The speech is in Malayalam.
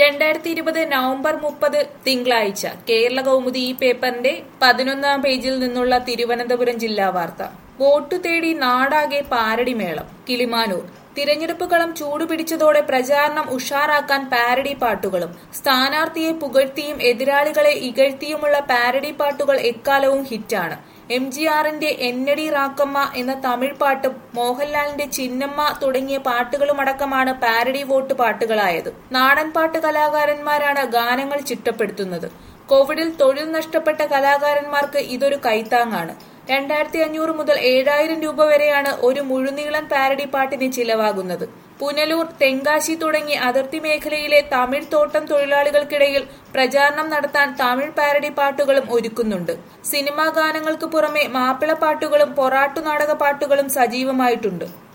രണ്ടായിരത്തി ഇരുപത് നവംബർ മുപ്പത് തിങ്കളാഴ്ച കേരള കൗമുദി ഈ പേപ്പറിന്റെ പതിനൊന്നാം പേജിൽ നിന്നുള്ള തിരുവനന്തപുരം ജില്ലാ വാർത്ത വോട്ടു തേടി നാടാകെ പാരടിമേളം കിളിമാനൂർ തിരഞ്ഞെടുപ്പ് കളം ചൂടുപിടിച്ചതോടെ പ്രചാരണം ഉഷാറാക്കാൻ പാരഡി പാട്ടുകളും സ്ഥാനാർത്ഥിയെ പുകഴ്ത്തിയും എതിരാളികളെ ഇകഴ്ത്തിയുമുള്ള പാരഡി പാട്ടുകൾ എക്കാലവും ഹിറ്റാണ് എം ജി ആറിന്റെ എന്നടി റാക്കമ്മ എന്ന തമിഴ് പാട്ടും മോഹൻലാലിന്റെ ചിന്നമ്മ തുടങ്ങിയ പാട്ടുകളുമടക്കമാണ് പാരഡി വോട്ട് പാട്ടുകളായത് നാടൻ പാട്ട് കലാകാരന്മാരാണ് ഗാനങ്ങൾ ചിട്ടപ്പെടുത്തുന്നത് കോവിഡിൽ തൊഴിൽ നഷ്ടപ്പെട്ട കലാകാരന്മാർക്ക് ഇതൊരു കൈത്താങ്ങാണ് രണ്ടായിരത്തി അഞ്ഞൂറ് മുതൽ ഏഴായിരം രൂപ വരെയാണ് ഒരു മുഴുനീളൻ പാരഡി പാട്ടിന് ചിലവാകുന്നത് പുനലൂർ തെങ്കാശി തുടങ്ങി അതിർത്തി മേഖലയിലെ തമിഴ് തോട്ടം തൊഴിലാളികൾക്കിടയിൽ പ്രചാരണം നടത്താൻ തമിഴ് പാരഡി പാട്ടുകളും ഒരുക്കുന്നുണ്ട് സിനിമാ ഗാനങ്ങൾക്ക് പുറമെ മാപ്പിള പാട്ടുകളും പൊറാട്ടു നാടക പാട്ടുകളും സജീവമായിട്ടുണ്ട്